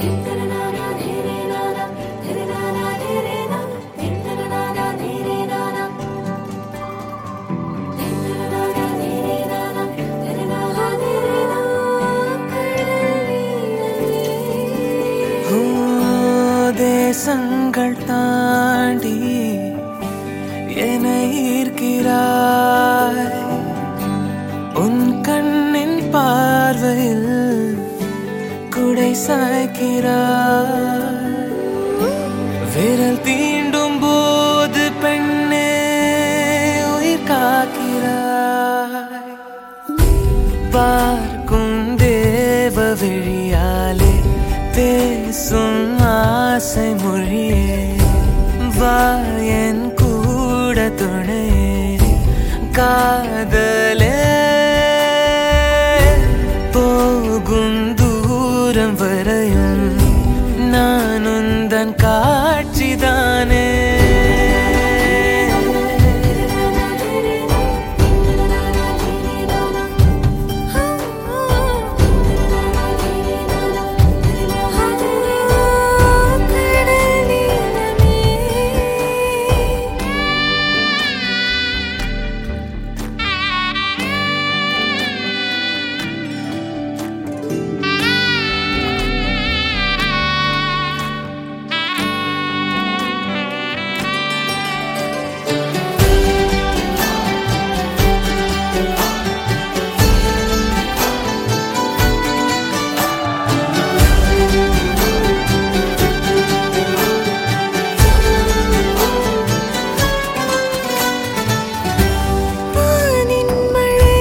ஓ, தேசங்கள் தாண்டி என ஈர்க்கிறாய் உன் கண்ணின் பார்வையில் குடை சாய்க்கிறாய் விரல் தீண்டும் போது பெண்ணே உயிர் காக்கிறாய் பார்க்கும் தேவ விழியாலே பேசும் ஆசை மொழியே வா என் கூட துணையே காதலே போகும் தூரம் வரையும் நான் உந்தன் காட்சிதானே வானின் மழை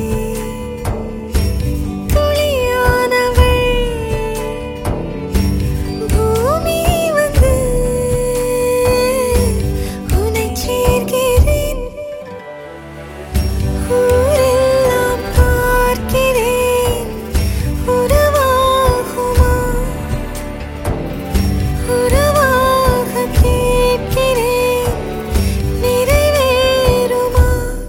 துளியானவள் பூமி வந்து உனைச் சேர்க்கிறேன் ஊரெல்லாம் பார்க்கிறேன் உறவாகுமா உறவாக கேட்கிறேன் நிறைவேறுமா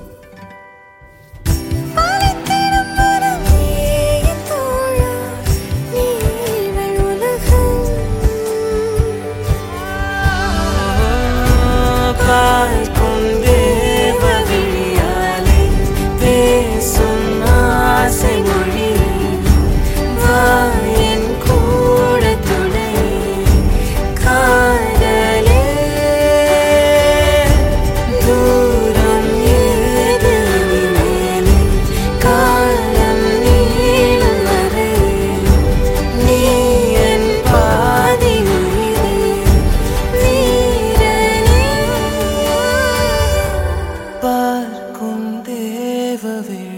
அழைத்திடும் மனம் நீயே தோழா நீவள் உலகம் பார்க்கும் தேவ விழியாலே பேசும் ஆசை மொழி வா என் கூட துணை காதலே தூரம் ஏது இனிமேலே காலம் நீளும் வரை நீ என் பாதி உயிரே வீரனே பார்க்கும் தேவ விழி